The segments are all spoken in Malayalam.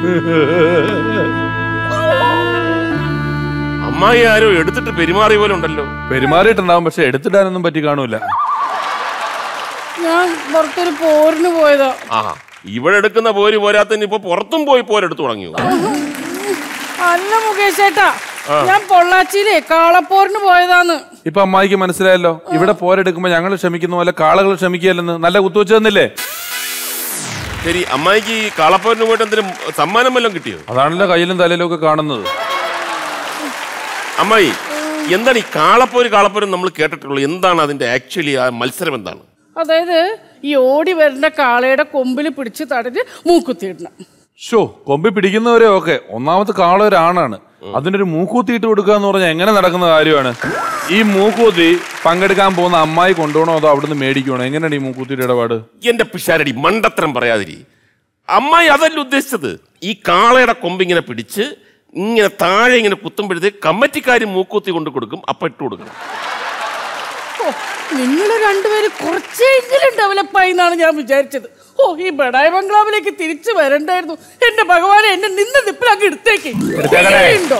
അമ്മായി ആരോ എടുത്തിട്ട് പെരുമാറിയ പോലെ ഉണ്ടല്ലോ പെരുമാറിയിട്ടുണ്ടാവും പക്ഷെ എടുത്തിടാനൊന്നും പറ്റി കാണൂല ഞാൻ പുറത്തൊരു പോരിന് പോയതാ ആ ഇവിടെ എടുക്കുന്ന പോര് പോരാത്തതിന് ഇപ്പൊ പുറത്തും പോയി പോരെടുത്തു തുടങ്ങിയോ അല്ല മുകേഷ് ചേട്ടാ ഞാൻ പൊള്ളാച്ചിയിലെ കാളപ്പോരിന് പോയതാന്ന് ഇപ്പൊ അമ്മായിക്ക് മനസ്സിലായല്ലോ ഇവിടെ പോരെടുക്കുമ്പോ ഞങ്ങൾ ക്ഷമിക്കുന്ന പോലെ കാളകൾ ക്ഷമിക്കുകയല്ലെന്ന് നല്ല കുത്തുവെച്ച് തന്നില്ലേ ശരി അമ്മായിക്ക് ഈ കാളപ്പോരിന് പോയിട്ട് എന്തെങ്കിലും സമ്മാനം വല്ലതും കിട്ടിയോ അതാണല്ലോ കയ്യിലും തലയിലും ഒക്കെ കാണുന്നത് അമ്മായി എന്താണ് ഈ കാളപ്പോര് കാളപ്പോരും നമ്മൾ കേട്ടിട്ടുള്ളൂ എന്താണ് അതിന്റെ ആക്ച്വലി ആ മത്സരം എന്താണ് അതായത് ഈ ഓടി വരുന്ന കാളയുടെ കൊമ്പിൽ പിടിച്ച് തടഞ്ഞ് മൂക്കുത്തിയിടണം ഷോ കൊമ്പി പിടിക്കുന്നവരെ ഓക്കെ ഒന്നാമത്തെ കാള ഒരാണാണ് അതിനൊരു മൂക്കൂത്തിയിട്ട് കൊടുക്കുക എന്ന് പറഞ്ഞാൽ എങ്ങനെ നടക്കുന്ന കാര്യമാണ് ഈ മൂക്കൂത്തി പങ്കെടുക്കാൻ പോകുന്ന അമ്മായി കൊണ്ടുപോകണോ അതോ അവിടുന്ന് മേടിക്കണോ എങ്ങനെയാണ് ഈ മൂക്കൂത്തിയുടെ ഇടപാട് എന്റെ പിഷാരടി മണ്ടത്തരം പറയാതിരി അമ്മായി അതല്ല ഉദ്ദേശിച്ചത് ഈ കാളയുടെ കൊമ്പിങ്ങനെ പിടിച്ച് ഇങ്ങനെ താഴെ ഇങ്ങനെ കുത്തുമ്പോഴത്തേക്ക് കമ്മറ്റിക്കാർ മൂക്കൂത്തി കൊണ്ട് കൊടുക്കും അപ്പൊ ഇട്ട് കൊടുക്കണം നിങ്ങൾ രണ്ടുപേരും കുറച്ചെങ്കിലും ഡെവലപ്പായി എന്നാണ് ഞാൻ വിചാരിച്ചത് ഓ ഈ ബഡായി ബംഗ്ലാവിലേക്ക് തിരിച്ചു വരണ്ടായിരുന്നു എന്റെ ഭഗവാനെ എന്നെ നിന്ന് നിപ്പിലാക്കി എടുത്തേക്ക് ഉണ്ടോ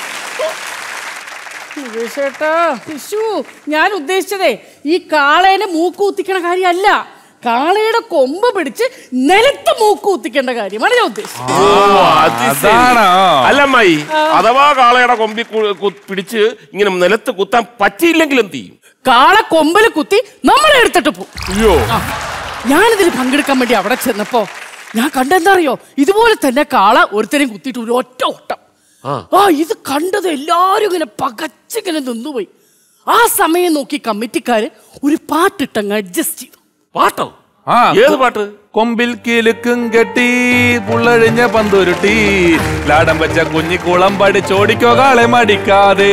ചേട്ടാ ശിശു ഞാൻ ഉദ്ദേശിച്ചതേ ഈ കാളേനെ മൂക്ക് കുത്തിക്കണ കാര്യമല്ല കാളയുടെ കൊമ്പ് പിടിച്ച് നിലത്ത് മൂക്ക് കുത്തിക്കേണ്ട കാര്യമാണ് ഞാൻ ഉദ്ദേശിച്ചത് ഓ, അത് ശരി. അതാണോ? അല്ല അമ്മായി അഥവാ കാളയുടെ കൊമ്പി കു- കു- പിടിച്ച് ഇങ്ങനെ നിലത്ത് കുത്താൻ പറ്റിയില്ലെങ്കിൽ എന്ത് ചെയ്യും കാള കൊമ്പിൽ കുത്തി നമ്മളെ എടുത്തിട്ട് പോകും അയ്യോ ഞാനിതിൽ പങ്കെടുക്കാൻ വേണ്ടി അവിടെ ചെന്നപ്പോ ഞാൻ കണ്ടെന്താ അറിയോ ഇതുപോലെ തന്നെ കാള ഒരുത്തരെയും കുത്തിയിട്ട് ഒരു ഒറ്റ ഓട്ടം ആ. ആ ഇത് കണ്ടത് എല്ലാരും ഇങ്ങനെ പകച്ചിങ്ങനെ നിന്നുപോയി ആ സമയം നോക്കി കമ്മിറ്റിക്കാര് ഒരു പാട്ടിട്ടങ്ങ് അഡ്ജസ്റ്റ് ചെയ്തു പാട്ടോ ആ ഏത് പാട്ട് കൊമ്പിൽ കിലുക്കും കെട്ടി പുള്ളഴിഞ്ഞ പന്തുരുട്ടി ലാടം വെച്ച കുഞ്ഞിക്കുളം പഠിച്ചോടിക്കോ കാളെ മടിക്കാതെ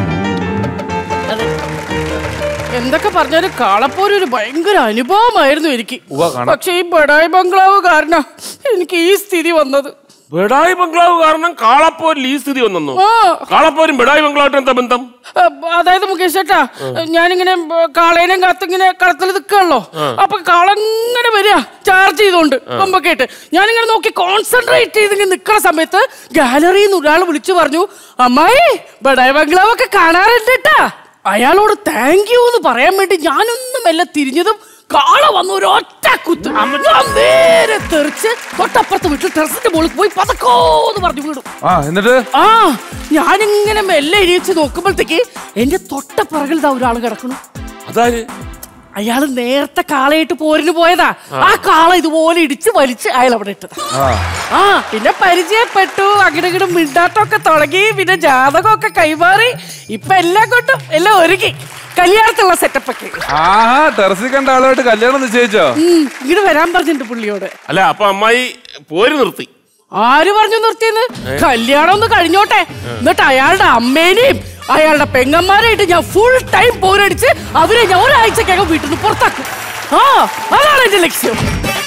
എന്തൊക്കെ പറഞ്ഞാലും കാളപ്പോര് ഒരു ഭയങ്കര അനുഭവമായിരുന്നു എനിക്ക് ഉവ്വ, കാണാം. പക്ഷെ ഈ ബഡായി ബംഗ്ലാവ് കാരണം എനിക്ക് ഈ സ്ഥിതി വന്നത് ബെഡായി ബംഗ്ലാവ് കാരണം കാളപ്പോരിൽ ഈ സ്ഥിതി വന്നു ആ കാളപ്പോരും ബെഡായി ബംഗ്ലാവായിട്ട് എന്താ ബന്ധം അഹ് അതായത് മുകേഷ് ചേട്ടാ ഞാനിങ്ങനെ ബ- കാളേനെയും കാത്തിങ്ങനെ കളത്തിൽ നിൽക്കുകയല്ലോ അപ്പൊ കാളങ്ങനെ വരിക ചാർജ് ചെയ്തോണ്ട് കൊമ്പൊക്കെ ആയിട്ട് ഞാനിങ്ങനെ നോക്കി കോൺസെൻട്രേറ്റ് ചെയ്ത് ഇങ്ങനെ നിൽക്കുന്ന സമയത്ത് ഗാലറിയിൽ നിന്ന് ഒരാൾ വിളിച്ചു പറഞ്ഞു അമ്മായി ബഡായി ബംഗ്ലാവ് ഒക്കെ കാണാറുണ്ട് കേട്ടാ അയാളോട് താങ്ക് യു എന്ന് പറയാൻ വേണ്ടി ഞാനൊന്നും മെല്ലെ തിരിഞ്ഞതും കാള വന്നു ഒരു ഒറ്റ കുത്ത് ഞാൻ നേരെ തെറിച്ച് തൊട്ടപ്പുറത്ത് വീട്ടിൽ ടെറസിന്റെ മുകളിൽ പോയി പതക്കോന്ന് പറഞ്ഞു വീടും ആ എന്നിട്ട് ആ ഞാനിങ്ങനെ മെല്ലെ എഴുതിച്ച് നോക്കുമ്പോഴത്തേക്ക് എന്റെ തൊട്ട പിറകിൽ ദാ ഒരാൾ കിടക്കണു അതായത് അയാള് നേരത്തെ കാളയിട്ട് പോരിന് പോയതാ ആ കാള ഇതുപോലെ ഇടിച്ച് വലിച്ച് അയാൾ അവിടെ ഇട്ടത് ആ പിന്നെ പരിചയപ്പെട്ടു അകിടകിട മിണ്ടാട്ടമൊക്കെ തുടങ്ങി പിന്നെ ജാതകമൊക്കെ കൈമാറി ഇപ്പൊ എല്ലാം കൊണ്ടും എല്ലാം ഒരുങ്ങി കല്യാണത്തിലുള്ള സെറ്റപ്പ് ഒക്കെ ആഹാ ടെറസിൽ കണ്ട ആളുമായിട്ട് കല്യാണം നിശ്ചയിച്ചോ ഉം, ഇങ്ങോട്ട് വരാൻ പറഞ്ഞിട്ടുണ്ട് പുള്ളിയോട് അല്ല അപ്പൊ അമ്മായി പോര് നിർത്തി ആര് പറഞ്ഞു നിർത്തിയെന്ന് കല്യാണം ഒന്ന് കഴിഞ്ഞോട്ടെ എന്നിട്ട് അയാളുടെ അമ്മേനെയും അയാളുടെ പെങ്ങന്മാരായിട്ട് ഞാൻ ഫുൾ ടൈം പോരടിച്ച് അവരെ ഞാൻ ഒരാഴ്ചക്കകം വീട്ടിൽ നിന്ന് പുറത്താക്കും ആ അതാണ് എന്റെ ലക്ഷ്യം